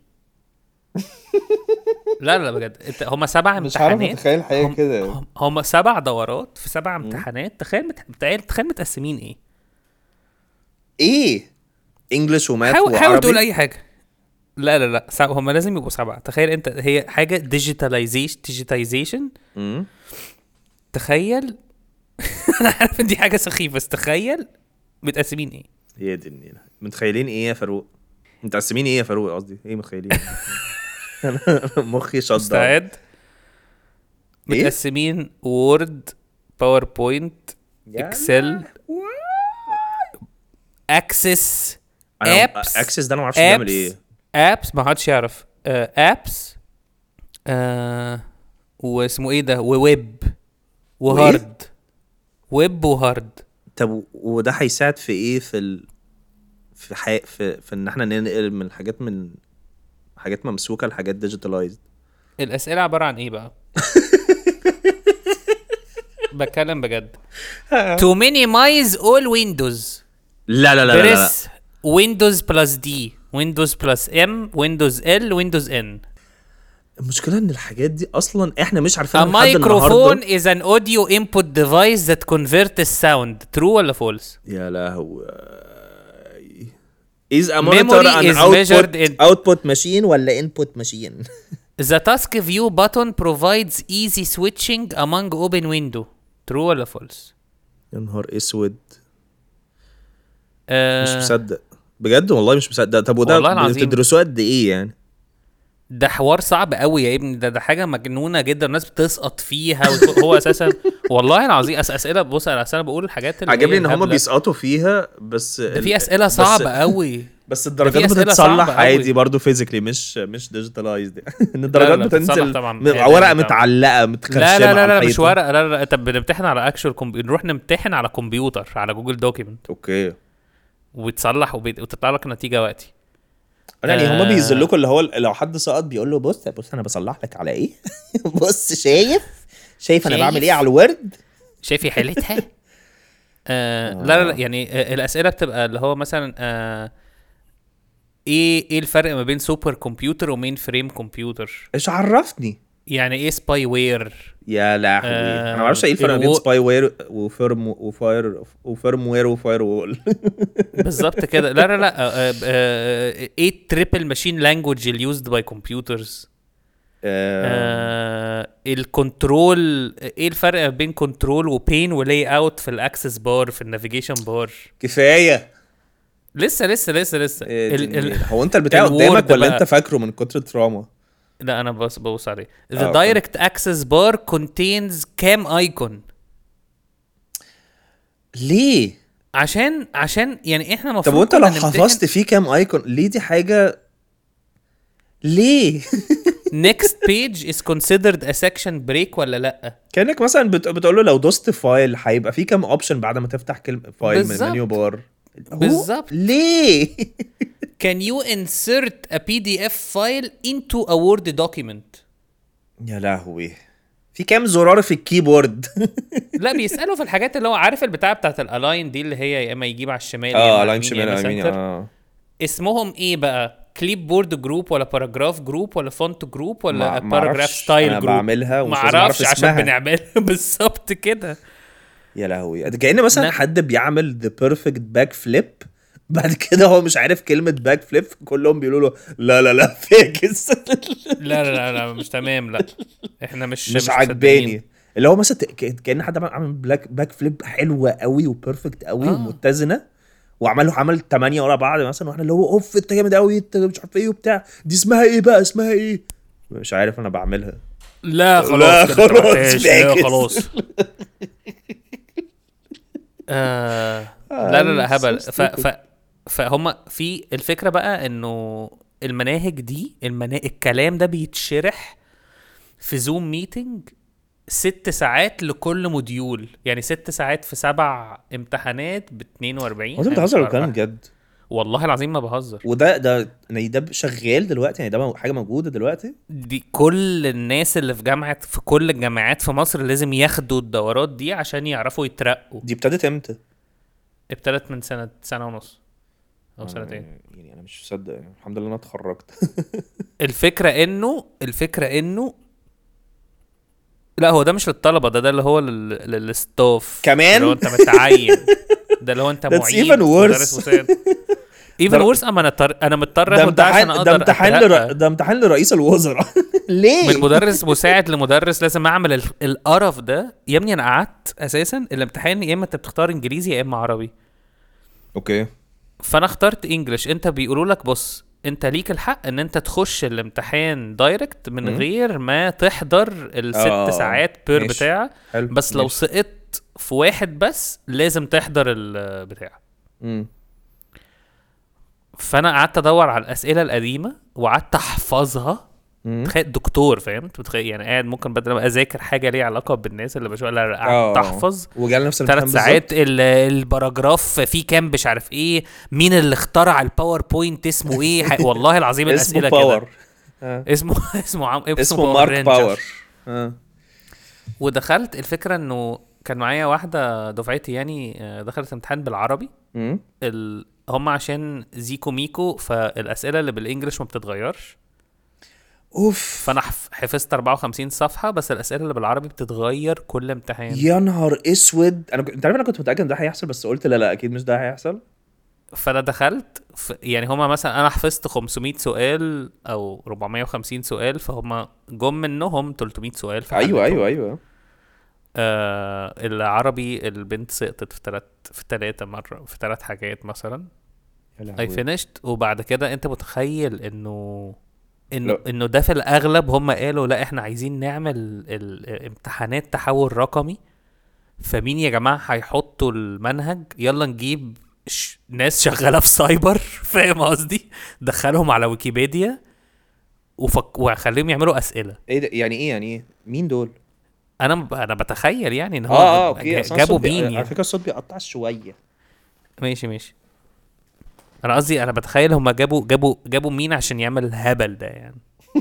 لا لا بجد انت هم سبع مش عارف امتحانات اتخيل حاجه هم- كده هم- هم سبع دورات في سبع امتحانات تخيل مت... تخيل تخيل متقسمين ايه ايه انجلش وماث حاول حاول وعربي تقول اي حاجه لا لا لا سبعة هم لازم يبقوا سبعه تخيل انت هي حاجه ديجيتاليزيشن ديجيتايزيشن مم. تخيل انا عارف ان دي حاجه سخيفه بس تخيل متقسمين ايه هي دي النيلة متخيلين ايه يا فاروق متقسمين ايه يا فاروق قصدي ايه متخيلين انا أنا مخي شط مستعد إيه؟ متقسمين وورد باوربوينت يا اكسل اكسس ابس اكسس ده انا ما اعرفش بيعمل ايه ابس ما حدش يعرف ابس آه واسمه ايه ده وويب وهارد ويب وهارد طب و- وده هيساعد في ايه في ال... في حي... في في ان احنا ننقل من حاجات من حاجات ممسوكه لحاجات ديجيتالايزد الاسئله عباره عن ايه بقى بتكلم بجد to minimize all windows لا لا لا لا, لا. بريس ويندوز بلس دي ويندوز بلس ام ويندوز ال ويندوز ان المشكله ان الحاجات دي اصلا احنا مش A عارفينها لحد microphone النهارده is an audio input device that converts sound true ولا false يا لهوي is a Memory monitor an is output measured in- output machine ولا input machine The task view button provides easy switching among open window true ولا false يا نهار اسود آه، مش مصدق بجد والله مش مصدق طب وده والله العظيم. بتدرسوه قد ايه يعني ده حوار صعب قوي يا ابني ده ده حاجه مجنونه جدا الناس بتسقط فيها وت- هو اساسا والله العظيم أس اسئله بص انا أصل انا بقول الحاجات اللي عجبني هي ان هم الهبلة. بيسقطوا فيها بس ده ال- في اسئله بس- صعبه قوي بس في الدرجات أسئلة بتتصلح صعبة أوي. عادي برضو فيزيكلي مش مش ديجيتالايزد ان الدرجات لا، بتتصلح بتنزل طبعاً. م- هي ورقه طبعاً. متعلقه متخرشمه لا لا لا على لا مش الحيطة. ورقه لا لا طب بنمتحن على اكشوال كمبي... نروح نمتحن على كمبيوتر على جوجل دوكيمنت اوكي وتصلح وبي... وتطلع لك نتيجه وقتي يعني آه. هما بيذلوكوا اللي هو لو حد سقط بيقول له بص بص انا بصلح لك على ايه بص شايف شايف انا شايف؟ بعمل ايه على الورد شايفي حيلتها آه لا لا لا يعني آه الاسئله بتبقى اللي هو مثلا آه ايه ايه الفرق ما بين سوبر كمبيوتر ومين فريم كمبيوتر ايش عرفني يعني ايه سباي وير يا لهوي آه، انا ما اعرفش ايه الفرق بين الو- سباي وير وفيرم وفاير وفيرم وير وفاير وول بالظبط كده لا لا لا آه آه آه ايه التريبل ماشين لانجوج اللي يوزد باي كمبيوترز آه الكنترول ايه الفرق ما بين كنترول وبين ولاي اوت في الاكسس بار في النافيجيشن بار كفايه لسه لسه لسه لسه إيه ال ال هو انت البتاع الوورد قدامك ولا بقى. انت فاكره من كتر التراما لا انا بس ببص عليه The آه، أوكي. direct access bar contains كام ايكون ليه عشان عشان يعني احنا طب المفروض وانت لو كنا نمتحن- حفظت فيه كام ايكون ليه دي حاجه ليه next page is considered a section break ولا لا كانك مثلا بت... بتقول له لو دوست فايل هيبقى في كام اوبشن بعد ما تفتح كلمه فايل من بالظبط. المنيو بار هو- بالظبط. ليه can you insert a pdf file into a word document يا لهوي في كام زرار في الكيبورد لا بيسالوا في الحاجات اللي هو عارف البتاع بتاعت الالاين دي اللي هي يا اما يجيب على الشمال يا اه إما لاين يمين، يا شمال إما يمين center. اه اسمهم ايه بقى كليب بورد جروب ولا باراجراف جروب ولا فونت جروب ولا ما- ما باراجراف أعرفش. ستايل أنا جروب بعملها ومش ما لازم أعرف اعرفش عشان اسمها. بنعملها بالظبط كده يا لهوي ده كأن مثلا لا. حد بيعمل ذا بيرفكت باك فليب بعد كده هو مش عارف كلمة باك فليب كلهم بيقولوا له لا لا لا فاكس لا لا لا, لا مش تمام لا احنا مش مش مصدقين. عجباني اللي هو مثلا ك- كأن حد عمل- عامل بلاك باك فليب حلوة قوي وبيرفكت قوي آه. ومتزنة وعمل له عمل 8 ورا بعض مثلا واحنا اللي هو اوف انت جامد قوي انت مش عارف ايه وبتاع دي اسمها ايه بقى اسمها ايه مش عارف انا بعملها لا خلاص لا، كده خلاص، تعبتهاش. لا فاكس. خلاص آه لا لا لا هبل ف ف فهم في الفكره بقى انه المناهج دي المنا... الكلام ده بيتشرح في زوم ميتنج ست ساعات لكل موديول يعني ست ساعات في سبع امتحانات ب 42 هو انت بتهزر ولا خمسة الكلام بجد والله العظيم ما بهزر وده ده يعني ده شغال دلوقتي يعني ده حاجه موجوده دلوقتي دي كل الناس اللي في جامعة في كل الجامعات في مصر لازم ياخدوا الدورات دي عشان يعرفوا يترقوا دي ابتدت امتى؟ ابتدت من سنة سنة ونص أو سنتين يعني انا مش مصدق يعني الحمد لله انا اتخرجت الفكرة إنه الفكرة إنه لا هو ده مش للطلبة ده ده اللي هو لل- للستاف كمان؟ اللي هو أنت متعين ده اللي هو أنت That's معيد even worse. مدرس مساعد ايفن ده- ورس اما انا طر... انا مضطر ده اخد ده عشان امتحان اقدر ده امتحان أترقى. لر... ده امتحان لرئيس الوزراء ليه؟ من مدرس مساعد لمدرس لازم اعمل ال- القرف ده يا ابني انا قعدت اساسا الامتحان يا اما انت بتختار انجليزي يا اما عربي اوكي فانا اخترت انجلش انت بيقولوا لك بص انت ليك الحق ان انت تخش الامتحان دايركت من مم. غير ما تحضر الست آه، ساعات بير ماشي. بتاع حلو بس لو ماشي. سقطت في واحد بس لازم تحضر البتاع مم. فانا قعدت ادور على الاسئله القديمه وقعدت احفظها مم. تخيل دكتور فاهم أنت متخيل يعني قاعد ممكن بدل ما اذاكر حاجه ليها علاقه بالناس اللي بشوفها لا آه. قعدت احفظ وجال نفس الامتحان ثلاث ساعات ال- الباراجراف فيه كام مش عارف ايه مين اللي اخترع الباوربوينت اسمه ايه ح- والله العظيم بالظبط. اسمه الاسئله باور كده آه. اسمه اسمه عم... اسمه, اسمه باور مارك رينجر. باور آه. ودخلت الفكره انه كان معايا واحده دفعتي يعني آه، دخلت امتحان بالعربي مم. ال... هم عشان زيكو ميكو فالاسئله اللي بالانجلش ما بتتغيرش اوف فانا حف- حفظت 54 صفحه بس الاسئله اللي بالعربي بتتغير كل امتحان يا نهار اسود انا ك- انت عارف انا كنت متاكد ان ده هيحصل بس قلت لا لا اكيد مش ده هيحصل فانا دخلت في يعني هما مثلا انا حفظت 500 سؤال او 450 سؤال فهم جم منهم 300 سؤال ايوه فحليتهم. ايوه ايوه آه العربي البنت سقطت في ثلاث في ثلاثة مرة في ثلاث حاجات مثلا يا اي لهوي. فينيشت وبعد كده انت متخيل انه انه لا. انه ده في الاغلب هم قالوا لا احنا عايزين نعمل ال- امتحانات تحول رقمي فمين يا جماعه هيحطوا المنهج يلا نجيب ش... ناس شغاله في سايبر فاهم قصدي دخلهم على ويكيبيديا وفك... وخليهم يعملوا اسئله ايه ده يعني ايه يعني ايه مين دول انا ب... انا بتخيل يعني ان هو اه اه اوكي أصل أنا جابوا الصوت بي- مين على يعني فكره الصوت بيقطع شويه ماشي ماشي انا قصدي انا بتخيل هم جابوا جابوا جابوا مين عشان يعمل الهبل ده يعني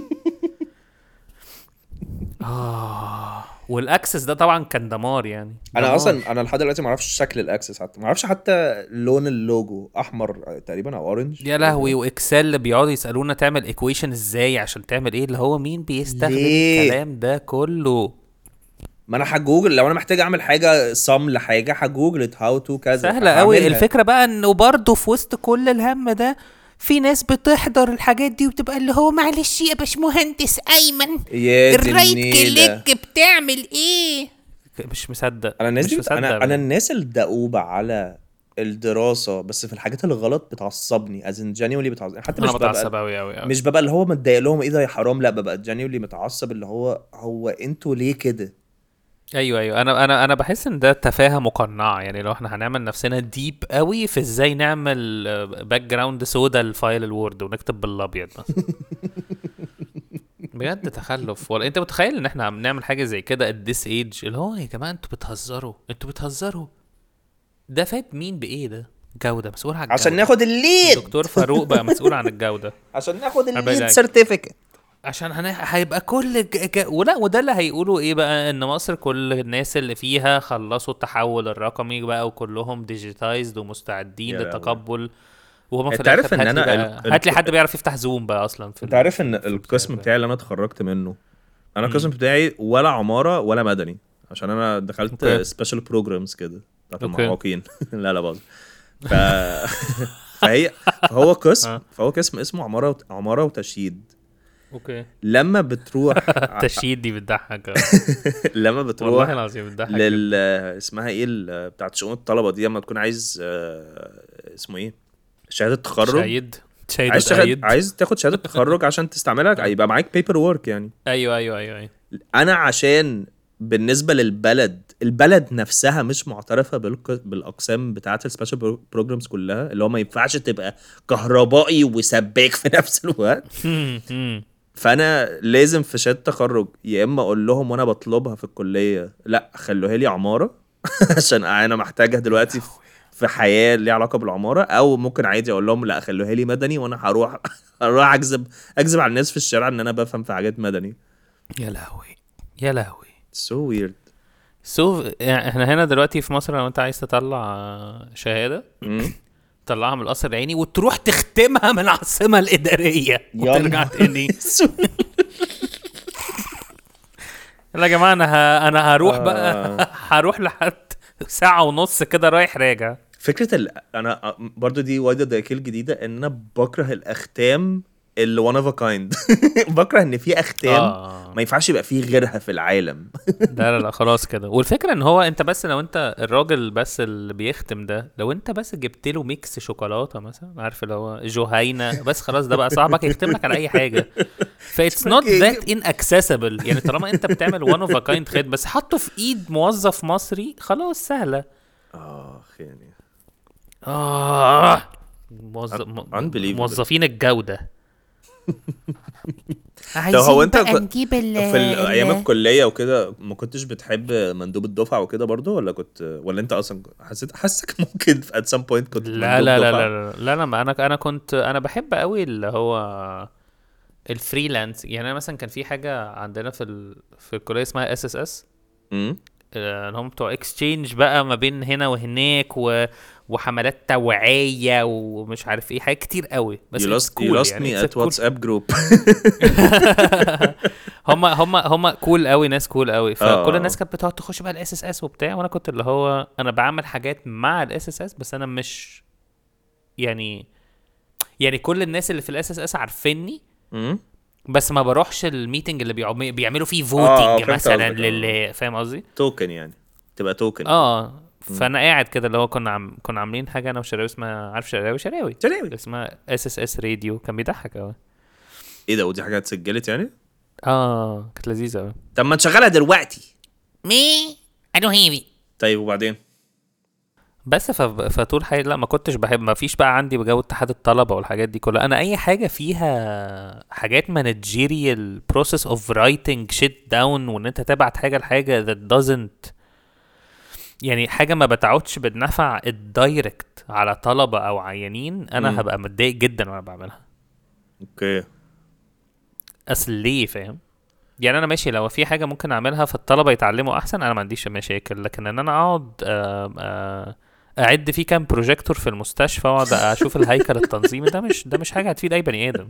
اه والاكسس ده طبعا كان دمار يعني انا دمار. اصلا انا لحد دلوقتي ما اعرفش شكل الاكسس حتى ما اعرفش حتى لون اللوجو احمر تقريبا او اورنج يا لهوي واكسل اللي بيقعدوا يسالونا تعمل ايكويشن ازاي عشان تعمل ايه اللي هو مين بيستخدم ليه؟ الكلام ده كله ما انا هجوجل لو انا محتاج اعمل حاجه صم لحاجه هجوجل هاو تو كذا سهله قوي فهعملها. الفكره بقى انه برضه في وسط كل الهم ده في ناس بتحضر الحاجات دي وبتبقى اللي هو معلش يا باشمهندس ايمن يا دي الرايت النيلة. كليك بتعمل ايه مش مصدق انا الناس مش دي مصدق انا انا بجد. الناس الدؤوبه على الدراسه بس في الحاجات الغلط بتعصبني از ان جينيولي بتعصبني حتى مش انا ببقى بتعصب قوي قوي قوي مش ببقى اللي هو متضايق لهم ايه ده يا حرام لا ببقى جينيولي متعصب اللي هو هو انتوا ليه كده ايوه ايوه انا انا انا بحس ان ده تفاهه مقنعه يعني لو احنا هنعمل نفسنا ديب قوي في ازاي نعمل باك جراوند سودا لفايل الوورد ونكتب بالابيض مثلا بجد تخلف ولا انت متخيل ان احنا عم نعمل حاجه زي كده at this age اللي هو يا جماعه انتوا بتهزروا انتوا بتهزروا ده فات مين بايه ده جوده مسؤول عن عشان الجودة. ناخد الليد دكتور فاروق بقى مسؤول عن الجوده عشان ناخد عبالك. الليد سيرتيفيكت عشان هن... هيبقى كل ج... ج... ولا وده اللي هيقولوا ايه بقى ان مصر كل الناس اللي فيها خلصوا التحول الرقمي بقى وكلهم ديجيتايزد ومستعدين يا لهوي. للتقبل وهم في انت عارف الآخر ان هات لي انا بقى- ال- هات لي ال- حد بيعرف يفتح زوم بقى اصلا في انت ال- عارف ان في القسم البتاع بتاعي اللي انا اتخرجت منه انا القسم بتاعي ولا عماره ولا مدني عشان انا دخلت اوكي. سبيشال بروجرامز كده بتاعت اوكي. المعاقين لا لا باظ ف... فهي فهو قسم اه. فهو قسم اسمه عماره وت... عماره وتشييد اوكي لما بتروح التشييد دي بتضحك لما والله بتروح العظيم بتضحك لل اسمها ايه ال- بتاعت شؤون الطلبه دي لما تكون عايز آه، اسمه ايه شهاده تخرج شهيد شهيد عايز شهاد... وتأيد. عايز تاخد شهاده تخرج عشان تستعملها يبقى معاك بيبر وورك يعني ايوه ايوه ايوه ايوه انا عشان بالنسبه للبلد البلد نفسها مش معترفه بالق... بالاقسام بتاعه السبيشال بروجرامز كلها اللي هو ما ينفعش تبقى كهربائي وسباك في نفس الوقت هم، هم. فانا لازم في شهاده تخرج يا اما اقول لهم وانا بطلبها في الكليه لا خلوها لي عماره عشان انا محتاجها دلوقتي في- في حياه ليها علاقه بالعماره او ممكن عادي اقول لهم لا خلوها لي مدني وانا هروح هروح اكذب اكذب على الناس في الشارع ان انا بفهم في حاجات مدني يا لهوي يا لهوي so weird سو يعني احنا هنا دلوقتي في مصر لو انت عايز تطلع شهاده مم. تطلعها من القصر العيني وتروح تختمها من العاصمه الاداريه يا وترجع نهار تاني لا يا جماعه انا ه... انا هروح بقى هروح لحد ساعه ونص كده رايح راجع فكره ال... انا برضو دي وايده دايكيل جديده ان انا بكره الاختام اللي one of a kind بكره ان في اختام آه. ما ينفعش يبقى فيه غيرها في العالم لا لا لا خلاص كده والفكره ان هو انت بس لو انت الراجل بس اللي بيختم ده لو انت بس جبت له ميكس شوكولاته مثلا عارف اللي هو جهينه بس خلاص ده بقى صاحبك يختم لك على اي حاجه فايتس نوت ذات ان اكسسبل يعني طالما انت بتعمل وان اوف ا كايند خير بس حطه في ايد موظف مصري خلاص سهله اخ يعني اه موظف م- Unbelievable. موظفين الجوده عايزين هو انت بقى كنت- نجيب ال في ال- ايام ال- الكليه وكده ما كنتش بتحب مندوب الدفعه وكده برضو ولا كنت ولا انت اصلا حسيت حاسك ممكن في at some point كنت لا مندوب لا لا دفعة؟ لا لا لا, لا ما انا انا كنت انا بحب قوي اللي هو الفريلانس يعني انا مثلا كان في حاجه عندنا في ال... في الكليه اسمها اس اس اس مم. آه، اللي هم بتوع اكسشينج بقى ما بين هنا وهناك و... وحملات توعيه ومش عارف ايه حاجات كتير قوي بس you it's lost, cool you lost يعني me it's a at cool- WhatsApp group هم هم هم كول قوي ناس كول قوي فكل آه. الناس كانت بتقعد تخش بقى الاس اس اس وبتاع وانا كنت اللي هو انا بعمل حاجات مع الاس اس اس بس انا مش يعني يعني كل الناس اللي في الاس اس اس عارفيني مم. بس ما بروحش الميتنج اللي بيعم- بيعملوا فيه آه، فوتنج فهمت مثلا قصدك، آه. للي فاهم قصدي؟ توكن يعني تبقى توكن اه فانا قاعد كده اللي هو كنا عم كنا عاملين حاجه انا وشراوي اسمها عارف شراوي شراوي شراوي. اسمها اس اس اس راديو كان بيضحك قوي ايه ده ودي حاجه اتسجلت يعني اه كانت لذيذه قوي طب ما نشغلها دلوقتي Me? I don't hear it. طيب وبعدين بس ف... فطول حياتي لا ما كنتش بحب ما فيش بقى عندي بجو اتحاد الطلبه والحاجات دي كلها انا اي حاجه فيها حاجات مانجيريال بروسيس اوف رايتنج شيت داون وان انت تبعت حاجه لحاجه that doesn't يعني حاجه ما بتعودش بالنفع الدايركت على طلبه او عيانين انا مم. هبقى متضايق جدا وانا بعملها اوكي اصل ليه فاهم يعني انا ماشي لو في حاجه ممكن اعملها فالطلبه يتعلموا احسن انا ما عنديش مشاكل لكن ان انا اقعد آم، آه، اعد فيه كام بروجيكتور في المستشفى واقعد اشوف الهيكل التنظيمي ده مش ده مش حاجه هتفيد اي بني ادم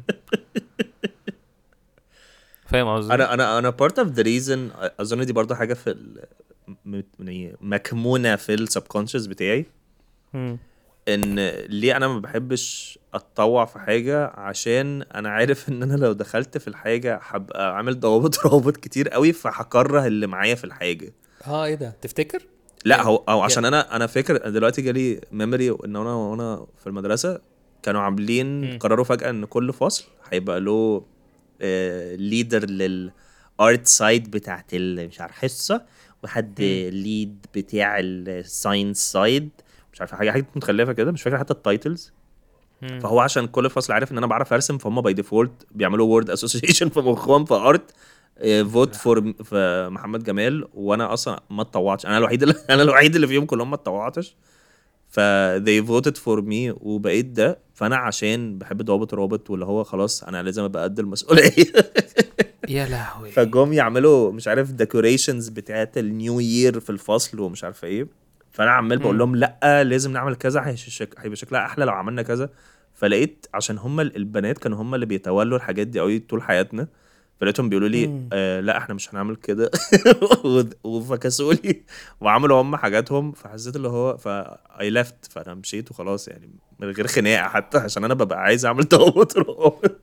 فاهم قصدي انا انا انا بارت اوف ذا ريزن اظن دي برضه حاجه في ال... م- يعني مكمونه في السبكونشس بتاعي مم. ان ليه انا ما بحبش اتطوع في حاجه عشان انا عارف ان انا لو دخلت في الحاجه هبقى عامل ضوابط روابط كتير قوي فهكره اللي معايا في الحاجه اه ايه ده تفتكر لا هو او عشان انا انا فاكر دلوقتي جالي ميموري ان انا وانا في المدرسه كانوا عاملين مم. قرروا فجاه ان كل فصل هيبقى له ليدر للارت سايد بتاعت ال- مش عارف حصه وحد ليد بتاع الساينس سايد مش عارف حاجه حاجه متخلفه كده مش فاكر حتى التايتلز مم. فهو عشان كل فصل عارف ان انا بعرف ارسم فهم باي ديفولت بيعملوا وورد اسوسيشن في مخهم في ارت فوت فور في محمد جمال وانا اصلا ما اتطوعتش انا الوحيد اللي انا الوحيد اللي فيهم كلهم ما اتطوعتش ف they voted for me وبقيت ده فانا عشان بحب ضوابط الروابط واللي هو خلاص انا لازم ابقى قد المسؤوليه يا لهوي فجم يعملوا مش عارف ديكوريشنز بتاعت النيو يير في الفصل ومش عارف ايه فانا عمال بقول مم. لهم لا لازم نعمل كذا هيش- شك- هيبقى شكلها احلى لو عملنا كذا فلقيت عشان هم البنات كانوا هم اللي بيتولوا الحاجات دي قوي طول حياتنا فلقيتهم بيقولوا لي مم. آه لا احنا مش هنعمل كده وفكسوا لي وعملوا هم حاجاتهم فحسيت اللي هو ف اي ليفت فانا مشيت وخلاص يعني من غير خناقه حتى عشان انا ببقى عايز اعمل توابط روابط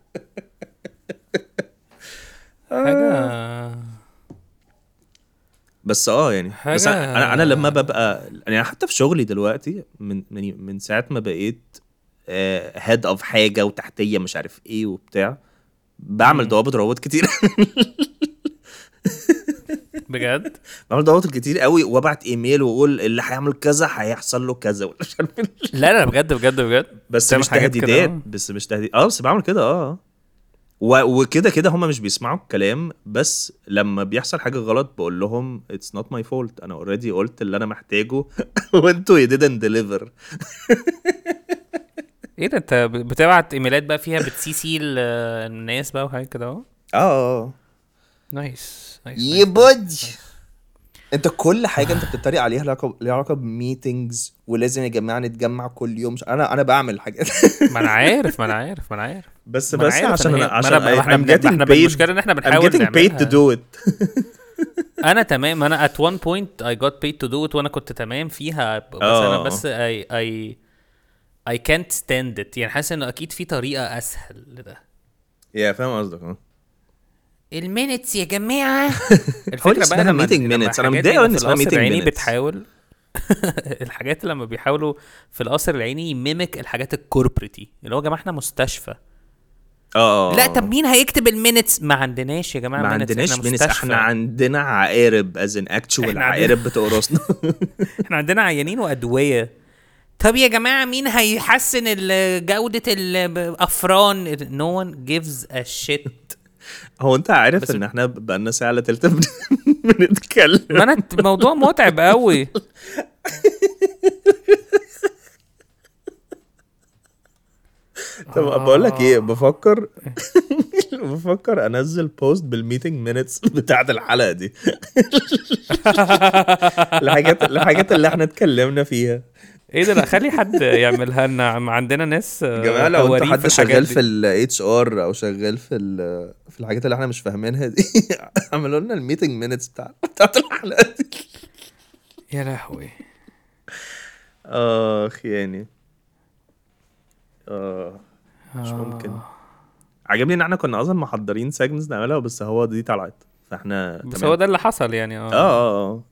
حاجه بس اه يعني بس حاجة- انا انا لما ببقى يعني حتى في شغلي دلوقتي من من من ساعه ما بقيت هيد اوف حاجه وتحتيه مش عارف ايه وبتاع بعمل مم. ضوابط روابط كتير بجد بعمل ضوابط كتير قوي وابعت ايميل واقول اللي هيعمل كذا هيحصل له كذا ولا مش عارف إيه. لا لا بجد بجد بجد بس بتعمل مش حاجات كده، تهديدات آه. بس مش تهديد اه بس بعمل كده اه و- وكده كده هم مش بيسمعوا الكلام بس لما بيحصل حاجه غلط بقول لهم اتس نوت ماي فولت انا اوريدي قلت اللي انا محتاجه وانتوا يو didn't ديليفر ايه ده انت ب- بتبعت ايميلات بقى فيها بتسي سي ال- الناس بقى وحاجات كده اهو اه نايس نايس يا بودي انت كل حاجه انت بتتريق عليها لها علاقه ليها علاقه بميتنجز ولازم يا جماعه نتجمع كل يوم انا انا بعمل حاجات ما انا عارف ما انا عارف ما انا عارف بس ما أنا بس عارف عشان إن هي- انا ما عشان أنا- ما احنا I'm بن- ما getting احنا paid بالمشكله ان احنا I'm بنحاول getting paid to نعملها do it انا تمام انا at one point I got paid to do it وانا كنت تمام فيها بس انا آه. بس I I I can't stand it يعني حاسس انه اكيد في طريقه اسهل لده يا فاهم قصدك اه المينتس يا جماعة الفكره اسمها بقى لما meeting لما minutes. أنا الحاجات متضايق أوي إن اللي في اسمها القصر meeting العيني minutes. بتحاول الحاجات لما بيحاولوا في القصر العيني يميمك الحاجات الكوربريتي اللي هو يا جماعه احنا مستشفى اه لا طب مين هيكتب المينتس ما عندناش يا جماعه ما minutes، عندناش احنا مينس مستشفى. احنا عندنا عقارب از ان اكتشوال إحنا عندنا- عقارب بتقرصنا احنا عندنا عيانين وادويه طب يا جماعة مين هيحسن ال- جودة الأفران no one gives a shit هو انت عارف بس- ان احنا بقالنا ساعه الا تلت بن- بنتكلم ما انا الموضوع متعب قوي طب بقول لك ايه بفكر بفكر انزل بوست بالميتنج مينتس بتاعت الحلقه دي الحاجات الحاجات اللي احنا اتكلمنا فيها ايه ده لا خلي حد يعملها لنا عم- عندنا ناس يا جماعه لو انت هواريين حد الحاجات شغال دي. في الاتش ار او شغال في ال- في الحاجات اللي احنا مش فاهمينها دي اعملوا لنا الميتنج مينتس بتاع بتاعت الحلقه دي يا لهوي اخ يعني اه مش ممكن عجبني ان احنا كنا اصلا محضرين سيجمنتس نعملها بس هو دي طلعت فاحنا بس تمام. هو ده اللي حصل يعني اه اه اه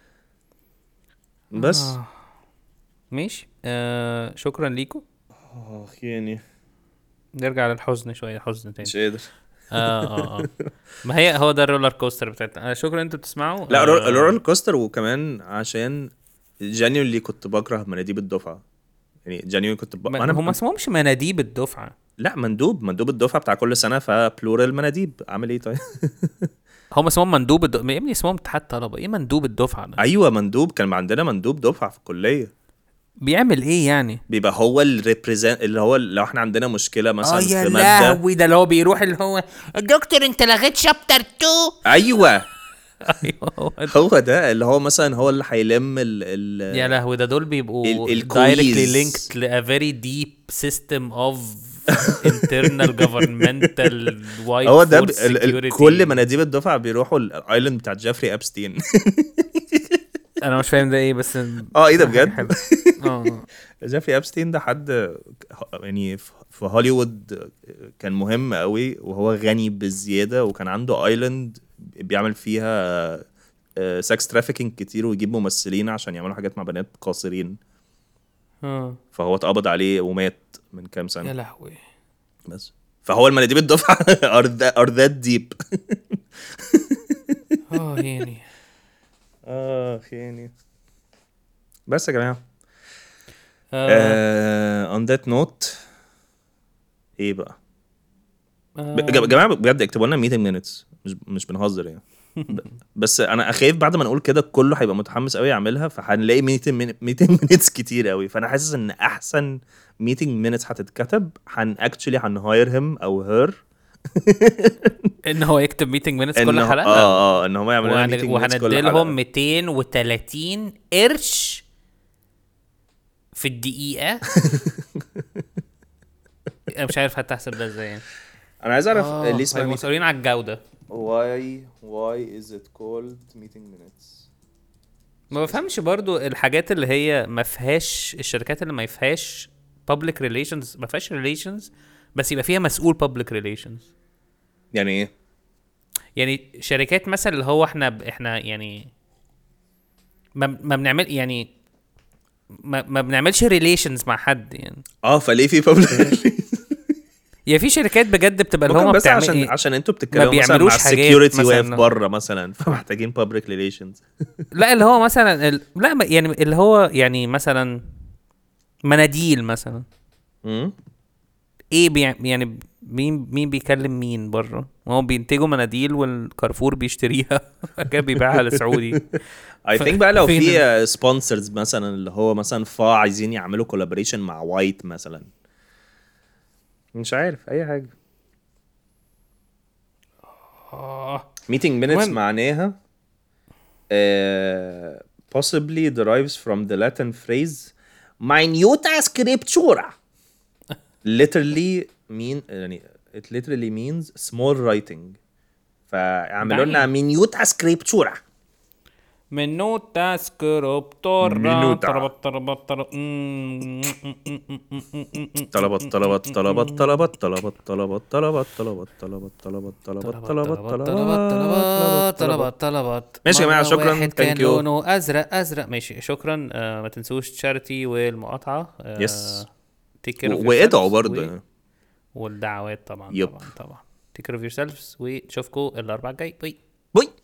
بس آه. ماشي آه شكرا ليكم اخ يعني نرجع للحزن شويه حزن تاني مش قادر اه اه اه ما هي هو ده الرولر كوستر بتاعتنا آه شكرا انتوا بتسمعوا لا آه رول- رولر كوستر وكمان عشان جانيولي كنت بكره مناديب الدفعه يعني جانيولي كنت ب... ما انا هم اسمهمش مناديب الدفعه لا مندوب مندوب الدفعه بتاع كل سنه فبلورال مناديب اعمل ايه طيب هم اسمهم مندوب الد... يا ابني اسمهم اتحاد طلبه ايه مندوب الدفعه ده ايوه مندوب كان عندنا مندوب دفعه في الكليه بيعمل ايه يعني بيبقى هو الريبريزنت اللي هو لو احنا عندنا مشكله مثلا اه يا في ماده لهوي ده اللي هو بيروح اللي هو دكتور انت لغيت شابتر 2 ايوه ايوه هو ده. هو ده اللي هو مثلا هو اللي هيلم ال ال يا لهوي ده دول بيبقوا ال- الكويز. directly linked ل a very deep system of internal governmental wide هو ده ب... force ال... ال... security. كل مناديب الدفعه بيروحوا الايلاند بتاع جيفري ابستين انا مش فاهم ده ايه بس اه ايه ده بجد حلو. اه جيفري ابستين ده حد يعني في في هوليوود كان مهم قوي وهو غني بالزياده وكان عنده ايلاند بيعمل فيها سكس ترافيكينج كتير ويجيب ممثلين عشان يعملوا حاجات مع بنات قاصرين اه فهو اتقبض عليه ومات من كام يا سنه لهوي بس فهو المناديب الدفعه ار ار ذات ديب اه يعني اخ يعني بس يا جماعه آه. اون ذات نوت ايه بقى آه. ب- يا جماعه بجد اكتبوا لنا ميتنج مينتس مش مش بنهزر يعني ب- بس انا اخاف بعد ما نقول كده كله هيبقى متحمس قوي يعملها فهنلاقي ميتنج ميتنج مينتس كتير قوي فانا حاسس ان احسن ميتنج مينتس هتتكتب هن اكشلي هنهاير هيم او هير ان هو يكتب ميتنج مينتس كل إن- حلقه اه اه ان هم يعملوا لنا وهن- ميتنج مينتس كل وهندي حلقه لهم 230 قرش في الدقيقة انا مش عارف هتحسب ده ازاي يعني انا عايز اعرف آه، ليه هيبقوا اسمها مسؤولين على الجوده why why is it called meeting minutes ما بفهمش برضو الحاجات اللي هي ما فيهاش الشركات اللي ما فيهاش public relations ما فيهاش relations بس يبقى فيها مسؤول public relations يعني ايه يعني شركات مثلا اللي هو احنا ب... احنا يعني ما, ما بنعمل يعني ما, ما بنعملش ريليشنز مع حد يعني اه فليه في public يا في شركات بجد بتبقى اللي ممكن هم بس بتعمل عشان إيه؟ عشان انتوا بتتكلموا مثلا بيعملوش مع حاجات السكيورتي واقف مثلاً. بره مثلا فمحتاجين public relations لا اللي هو مثلا ال... لا ما- يعني اللي هو يعني مثلا مناديل مثلا مم. ايه بيع... يعني مين مين بيكلم مين بره هو بينتجوا مناديل والكارفور بيشتريها كده بيبيعها لسعودي اي ف- ثينك بقى لو فين في سبونسرز مثلا اللي هو مثلا فا عايزين يعملوا كولابوريشن مع وايت مثلا مش عارف اي حاجه meeting minutes المهم. معناها uh, possibly derives from the Latin phrase minuta scriptura literally mean يعني it literally means small writing فاعملوا لنا minuta scriptura منوتا سكروبتورا منوتا. طربت طربت طربت مم. طلبت طلبت طلبت طلبت طلبت طلبت طلبت طلبت طلبت طلبت طلبت طلبت طلبت طلبت طلبت ماشي يا جماعة، مرة شكراً. واحد Thank كان you. لونه ازرق ازرق ماشي شكرا آه ما تنسوش تشاريتي والمقاطعه آه Yes. take care of وادعوا yourselves برضه و- يعني. والدعوات طبعا يب. طبعا طبعا take care of yourselves ونشوفكم الاربعاء الجاي باي بوي